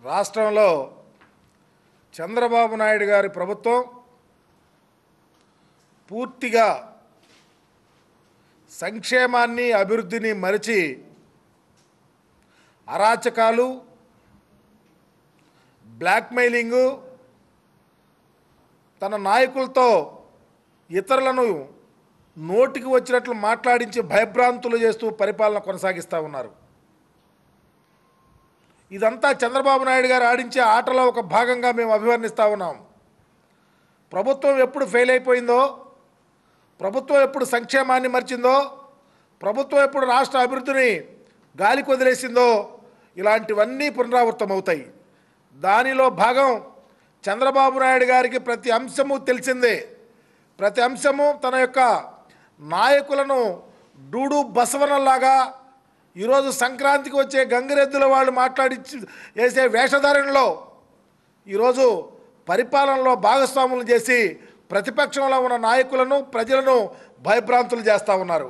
రాష్ట్రంలో చంద్రబాబు నాయుడు గారి ప్రభుత్వం పూర్తిగా సంక్షేమాన్ని అభివృద్ధిని మరిచి అరాచకాలు బ్లాక్మెయిలింగు తన నాయకులతో ఇతరులను నోటికి వచ్చినట్లు మాట్లాడించి భయభ్రాంతులు చేస్తూ పరిపాలన కొనసాగిస్తూ ఉన్నారు ఇదంతా చంద్రబాబు నాయుడు గారు ఆడించే ఆటలో ఒక భాగంగా మేము అభివర్ణిస్తూ ఉన్నాం ప్రభుత్వం ఎప్పుడు ఫెయిల్ అయిపోయిందో ప్రభుత్వం ఎప్పుడు సంక్షేమాన్ని మర్చిందో ప్రభుత్వం ఎప్పుడు రాష్ట్ర అభివృద్ధిని గాలికి వదిలేసిందో ఇలాంటివన్నీ పునరావృతం అవుతాయి దానిలో భాగం చంద్రబాబు నాయుడు గారికి ప్రతి అంశము తెలిసిందే ప్రతి అంశము తన యొక్క నాయకులను డూడు బసవనలాగా ఈరోజు సంక్రాంతికి వచ్చే గంగిరెద్దుల వాళ్ళు మాట్లాడి వేసే వేషధారణలో ఈరోజు పరిపాలనలో భాగస్వాములు చేసి ప్రతిపక్షంలో ఉన్న నాయకులను ప్రజలను భయభ్రాంతులు చేస్తూ ఉన్నారు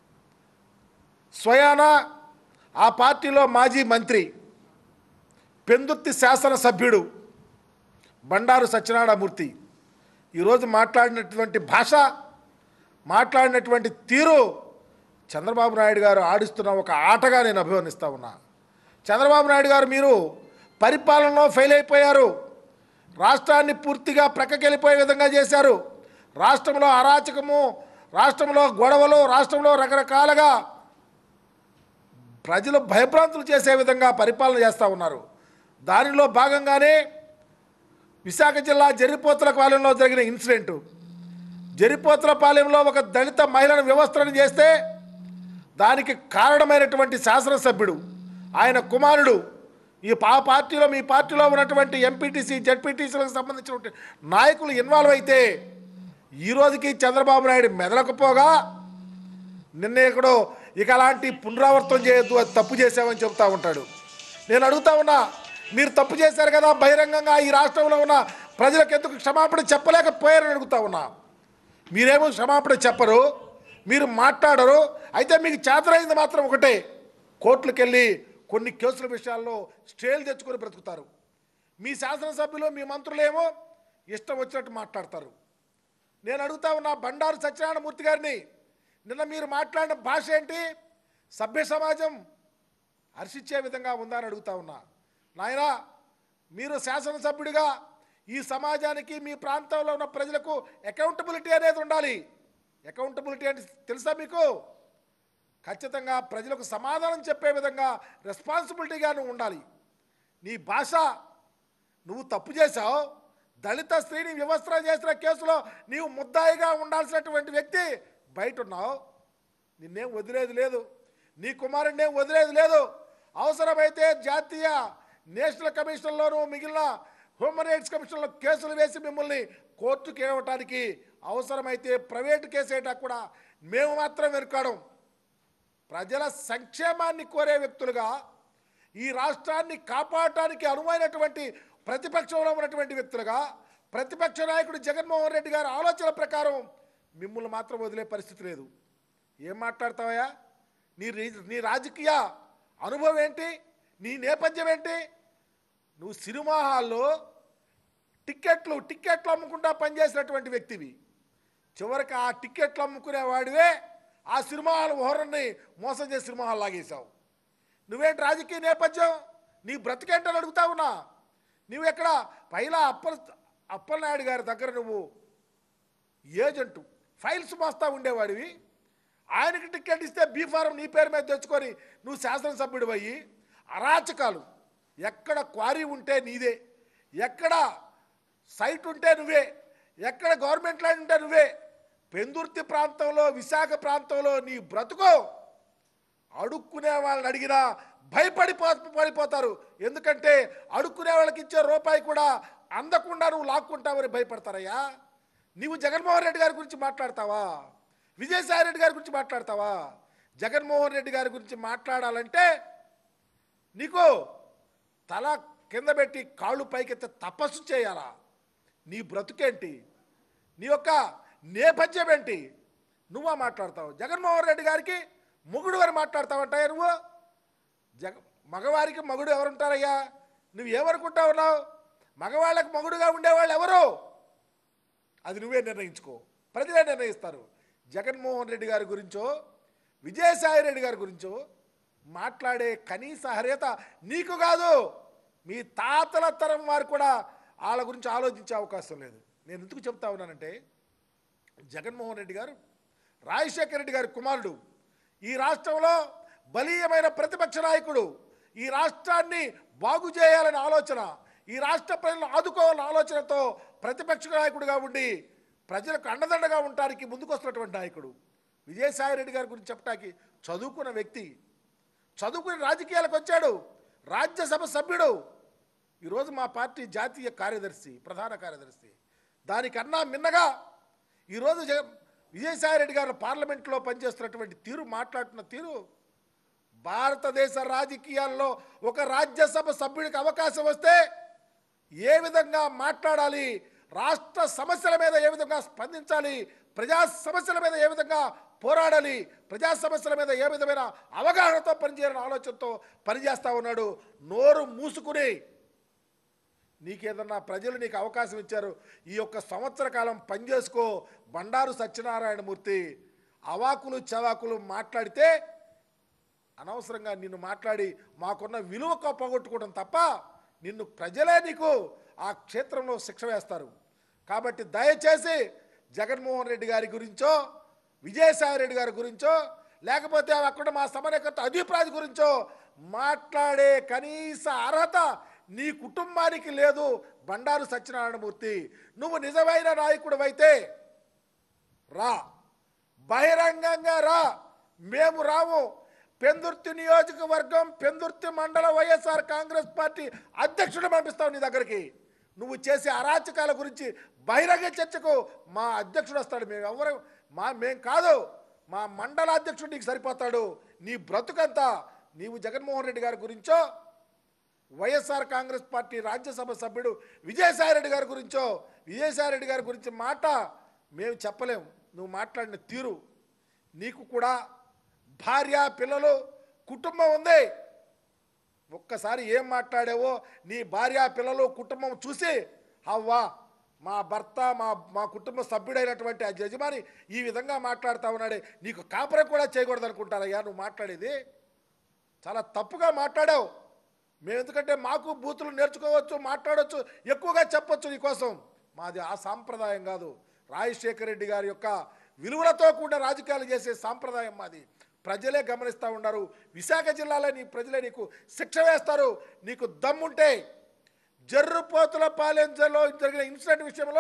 స్వయాన ఆ పార్టీలో మాజీ మంత్రి పెందుర్తి శాసనసభ్యుడు బండారు సత్యనారాయణమూర్తి ఈరోజు మాట్లాడినటువంటి భాష మాట్లాడినటువంటి తీరు చంద్రబాబు నాయుడు గారు ఆడిస్తున్న ఒక ఆటగా నేను అభివర్ణిస్తూ ఉన్నా చంద్రబాబు నాయుడు గారు మీరు పరిపాలనలో ఫెయిల్ అయిపోయారు రాష్ట్రాన్ని పూర్తిగా ప్రక్కకెళ్ళిపోయే విధంగా చేశారు రాష్ట్రంలో అరాచకము రాష్ట్రంలో గొడవలు రాష్ట్రంలో రకరకాలుగా ప్రజలు భయభ్రాంతులు చేసే విధంగా పరిపాలన చేస్తూ ఉన్నారు దానిలో భాగంగానే విశాఖ జిల్లా జరిపోతుల పాలెంలో జరిగిన ఇన్సిడెంటు జరిపోతుల పాలెంలో ఒక దళిత మహిళను వ్యవస్థను చేస్తే దానికి కారణమైనటువంటి శాసనసభ్యుడు ఆయన కుమారుడు ఈ పా పార్టీలో మీ పార్టీలో ఉన్నటువంటి ఎంపీటీసీ జడ్పీటీసీలకు సంబంధించినటువంటి నాయకులు ఇన్వాల్వ్ అయితే ఈ రోజుకి చంద్రబాబు నాయుడు మెదలకపోగా నిన్న ఎక్కడో ఇక అలాంటి పునరావృతం చేయొద్దు అది తప్పు చేశామని చెప్తా ఉంటాడు నేను అడుగుతా ఉన్నా మీరు తప్పు చేశారు కదా బహిరంగంగా ఈ రాష్ట్రంలో ఉన్న ప్రజలకు ఎందుకు క్షమాపణ చెప్పలేకపోయారని అడుగుతా ఉన్నా మీరేమో క్షమాపణ చెప్పరు మీరు మాట్లాడరు అయితే మీకు చేతనైంది మాత్రం ఒకటే కోర్టులకు వెళ్ళి కొన్ని కేసుల విషయాల్లో స్టేలు తెచ్చుకొని బ్రతుకుతారు మీ శాసనసభ్యులు మీ మంత్రులేమో ఇష్టం వచ్చినట్టు మాట్లాడతారు నేను అడుగుతా ఉన్నా బండారు సత్యనారాయణమూర్తి గారిని నిన్న మీరు మాట్లాడిన భాష ఏంటి సభ్య సమాజం హర్షించే విధంగా ఉందని అడుగుతా ఉన్నా నాయనా మీరు శాసనసభ్యుడిగా ఈ సమాజానికి మీ ప్రాంతంలో ఉన్న ప్రజలకు అకౌంటబిలిటీ అనేది ఉండాలి అకౌంటబిలిటీ అంటే తెలుసా మీకు ఖచ్చితంగా ప్రజలకు సమాధానం చెప్పే విధంగా రెస్పాన్సిబిలిటీగా నువ్వు ఉండాలి నీ భాష నువ్వు తప్పు చేశావు దళిత స్త్రీని వివస్త్ర చేసిన కేసులో నీవు ముద్దాయిగా ఉండాల్సినటువంటి వ్యక్తి బయట ఉన్నావు నిన్నేం వదిలేది లేదు నీ కుమారుడిని ఏం వదిలేది లేదు అవసరమైతే జాతీయ నేషనల్ కమిషన్లోనూ మిగిలిన హ్యూమన్ రైట్స్ కమిషన్లో కేసులు వేసి మిమ్మల్ని కోర్టుకి ఇవ్వటానికి అవసరమైతే ప్రైవేటు కేసు వేయటా కూడా మేము మాత్రం వెనుకాడం ప్రజల సంక్షేమాన్ని కోరే వ్యక్తులుగా ఈ రాష్ట్రాన్ని కాపాడటానికి అనువైనటువంటి ప్రతిపక్షంలో ఉన్నటువంటి వ్యక్తులుగా ప్రతిపక్ష నాయకుడు జగన్మోహన్ రెడ్డి గారి ఆలోచన ప్రకారం మిమ్మల్ని మాత్రం వదిలే పరిస్థితి లేదు ఏం మాట్లాడతావయ్యా నీ రీ- నీ రాజకీయ అనుభవం ఏంటి నీ నేపథ్యం ఏంటి నువ్వు సినిమా హాల్లో టిక్కెట్లు టిక్కెట్లు అమ్ముకుంటా పనిచేసినటువంటి వ్యక్తివి చివరికి ఆ టిక్కెట్లు అమ్ముకునే వాడివే ఆ సినిమా హాల్ ఓనర్ని మోసం చేసి సినిమా హాల్ లాగేశావు నువ్వేంటి రాజకీయ నేపథ్యం నీ బ్రతికేంటని అడుగుతా ఉన్నా నువ్వు ఎక్కడ పైలా అప్పల అప్పలనాయుడు గారి దగ్గర నువ్వు ఏజెంటు ఫైల్స్ మోస్తా ఉండేవాడివి ఆయనకి టికెట్ ఇస్తే బీ ఫారం నీ పేరు మీద తెచ్చుకొని నువ్వు శాసనసభ్యుడు అయ్యి అరాచకాలు ఎక్కడ క్వారీ ఉంటే నీదే ఎక్కడ సైట్ ఉంటే నువ్వే ఎక్కడ గవర్నమెంట్ ల్యాండ్ ఉంటే నువ్వే పెందుర్తి ప్రాంతంలో విశాఖ ప్రాంతంలో నీ బ్రతుకు అడుక్కునే వాళ్ళని అడిగినా భయపడిపో పడిపోతారు ఎందుకంటే అడుక్కునే వాళ్ళకి ఇచ్చే రూపాయి కూడా అందకుండా నువ్వు లాక్కుంటావని భయపడతారయ్యా నీవు జగన్మోహన్ రెడ్డి గారి గురించి మాట్లాడతావా విజయసాయి రెడ్డి గారి గురించి మాట్లాడతావా జగన్మోహన్ రెడ్డి గారి గురించి మాట్లాడాలంటే నీకు తల కింద పెట్టి కాళ్ళు పైకెత్తే తపస్సు చేయాలా నీ బ్రతుకేంటి నీ యొక్క నేపథ్యం ఏంటి నువ్వా మాట్లాడతావు జగన్మోహన్ రెడ్డి గారికి మొగుడు అని మాట్లాడతావంటాయా నువ్వు జగ మగవారికి మగుడు ఎవరుంటారయ్యా నువ్వు ఏమనుకుంటా ఉన్నావు మగవాళ్ళకి మగుడుగా ఉండేవాళ్ళు ఎవరు అది నువ్వే నిర్ణయించుకో ప్రజలే నిర్ణయిస్తారు జగన్మోహన్ రెడ్డి గారి గురించో విజయసాయి రెడ్డి గారి గురించో మాట్లాడే కనీస అర్హత నీకు కాదు మీ తాతల తరం వారు కూడా వాళ్ళ గురించి ఆలోచించే అవకాశం లేదు నేను ఎందుకు చెప్తా ఉన్నానంటే జగన్మోహన్ రెడ్డి గారు రాజశేఖర రెడ్డి గారి కుమారుడు ఈ రాష్ట్రంలో బలీయమైన ప్రతిపక్ష నాయకుడు ఈ రాష్ట్రాన్ని బాగు చేయాలనే ఆలోచన ఈ రాష్ట్ర ప్రజలను ఆదుకోవాలనే ఆలోచనతో ప్రతిపక్ష నాయకుడిగా ఉండి ప్రజలకు అండదండగా ఉండటానికి ముందుకొస్తున్నటువంటి నాయకుడు విజయసాయి రెడ్డి గారి గురించి చెప్పడానికి చదువుకున్న వ్యక్తి చదువుకుని రాజకీయాలకు వచ్చాడు రాజ్యసభ సభ్యుడు ఈరోజు మా పార్టీ జాతీయ కార్యదర్శి ప్రధాన కార్యదర్శి దానికన్నా మిన్నగా ఈరోజు జగ విజయసాయి రెడ్డి గారు పార్లమెంట్లో పనిచేస్తున్నటువంటి తీరు మాట్లాడుతున్న తీరు భారతదేశ రాజకీయాల్లో ఒక రాజ్యసభ సభ్యుడికి అవకాశం వస్తే ఏ విధంగా మాట్లాడాలి రాష్ట్ర సమస్యల మీద ఏ విధంగా స్పందించాలి ప్రజా సమస్యల మీద ఏ విధంగా పోరాడాలి ప్రజా సమస్యల మీద ఏ విధమైన అవగాహనతో పనిచేయాలని ఆలోచనతో పనిచేస్తా ఉన్నాడు నోరు మూసుకుని నీకేదన్నా ప్రజలు నీకు అవకాశం ఇచ్చారు ఈ యొక్క సంవత్సర కాలం పనిచేసుకో బండారు సత్యనారాయణమూర్తి అవాకులు చవాకులు మాట్లాడితే అనవసరంగా నిన్ను మాట్లాడి మాకున్న విలువ పోగొట్టుకోవడం తప్ప నిన్ను ప్రజలే నీకు ఆ క్షేత్రంలో శిక్ష వేస్తారు కాబట్టి దయచేసి జగన్మోహన్ రెడ్డి గారి గురించో విజయసాయి రెడ్డి గారి గురించో లేకపోతే అక్కడ మా సమన్వయకర్త అభిప్రాయం గురించో మాట్లాడే కనీస అర్హత నీ కుటుంబానికి లేదు బండారు సత్యనారాయణమూర్తి నువ్వు నిజమైన నాయకుడు అయితే రా బహిరంగంగా రా మేము రాము పెందుర్తి నియోజకవర్గం పెందుర్తి మండల వైఎస్ఆర్ కాంగ్రెస్ పార్టీ అధ్యక్షుడు పంపిస్తావు నీ దగ్గరికి నువ్వు చేసే అరాచకాల గురించి బహిరంగ చర్చకు మా అధ్యక్షుడు వస్తాడు మేము ఎవరు మా మేం కాదు మా మండల అధ్యక్షుడు నీకు సరిపోతాడు నీ బ్రతుకంతా నీవు జగన్మోహన్ రెడ్డి గారి గురించో వైఎస్ఆర్ కాంగ్రెస్ పార్టీ రాజ్యసభ సభ్యుడు విజయసాయి రెడ్డి గారి గురించో విజయసాయి రెడ్డి గారి గురించి మాట మేము చెప్పలేం నువ్వు మాట్లాడిన తీరు నీకు కూడా భార్య పిల్లలు కుటుంబం ఉంది ఒక్కసారి ఏం మాట్లాడావో నీ భార్య పిల్లలు కుటుంబం చూసి అవ్వా మా భర్త మా మా కుటుంబ సభ్యుడైనటువంటి ఆ యజమాని ఈ విధంగా మాట్లాడుతా ఉన్నాడే నీకు కాపురం కూడా చేయకూడదు అనుకుంటారయ్యా నువ్వు మాట్లాడేది చాలా తప్పుగా మాట్లాడావు మేము ఎందుకంటే మాకు బూతులు నేర్చుకోవచ్చు మాట్లాడవచ్చు ఎక్కువగా చెప్పొచ్చు నీకోసం మాది ఆ సాంప్రదాయం కాదు రాజశేఖర రెడ్డి గారి యొక్క విలువలతో కూడా రాజకీయాలు చేసే సాంప్రదాయం మాది ప్రజలే గమనిస్తూ ఉన్నారు విశాఖ జిల్లాలో నీ ప్రజలే నీకు శిక్ష వేస్తారు నీకు దమ్ముంటే జర్రుపోతుల పాలెంజలో జరిగిన ఇన్సిడెంట్ విషయంలో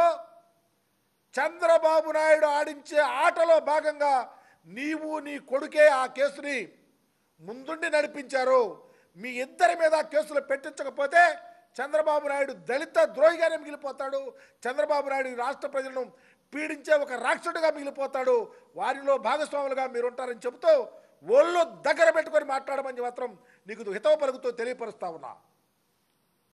చంద్రబాబు నాయుడు ఆడించే ఆటలో భాగంగా నీవు నీ కొడుకే ఆ కేసుని ముందుండి నడిపించారు మీ ఇద్దరి మీద కేసులు పెట్టించకపోతే చంద్రబాబు నాయుడు దళిత ద్రోహిగానే మిగిలిపోతాడు చంద్రబాబు నాయుడు ఈ రాష్ట్ర ప్రజలను పీడించే ఒక రాక్షసుడిగా మిగిలిపోతాడు వారిలో భాగస్వాములుగా మీరు ఉంటారని చెబుతూ ఒళ్ళు దగ్గర పెట్టుకొని మాట్లాడమని మాత్రం నీకు హితవ పలుకుతూ తెలియపరుస్తా ఉన్నా